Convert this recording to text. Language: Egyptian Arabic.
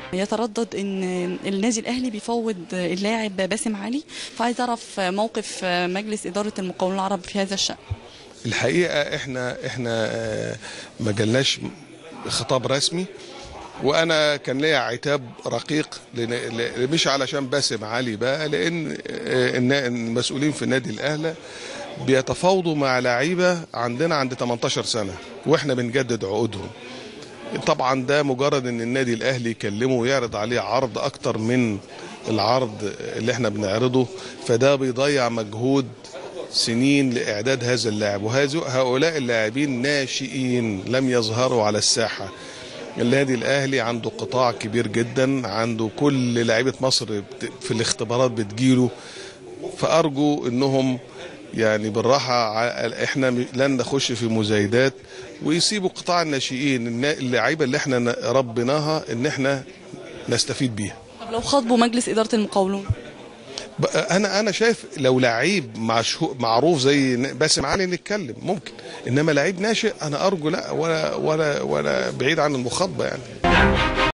يتردد ان النادي الاهلي بيفوض اللاعب باسم علي فعايز اعرف موقف مجلس اداره المقاولون العرب في هذا الشان الحقيقه احنا احنا آه، ما جالناش خطاب رسمي وانا كان ليا عتاب رقيق لن- ل- مش علشان باسم علي بقى لان آه، النا- المسؤولين في النادي الاهلي بيتفاوضوا مع لعيبه عندنا عند 18 سنه واحنا بنجدد عقودهم طبعا ده مجرد ان النادي الاهلي يكلمه ويعرض عليه عرض اكتر من العرض اللي احنا بنعرضه فده بيضيع مجهود سنين لاعداد هذا اللاعب وهؤلاء اللاعبين ناشئين لم يظهروا على الساحه النادي الاهلي عنده قطاع كبير جدا عنده كل لعيبه مصر بت- في الاختبارات بتجيله فارجو انهم يعني بالراحه ع- احنا م- لن نخش في مزايدات ويسيبوا قطاع الناشئين النا- اللعيبه اللي احنا ن- ربيناها ان احنا نستفيد بيها طب لو خاطبوا مجلس اداره المقاولون بقى انا انا شايف لو لعيب مشهو- معروف زي ن- باسم علي نتكلم ممكن انما لعيب ناشئ انا ارجو لا ولا ولا ولا بعيد عن المخاطبه يعني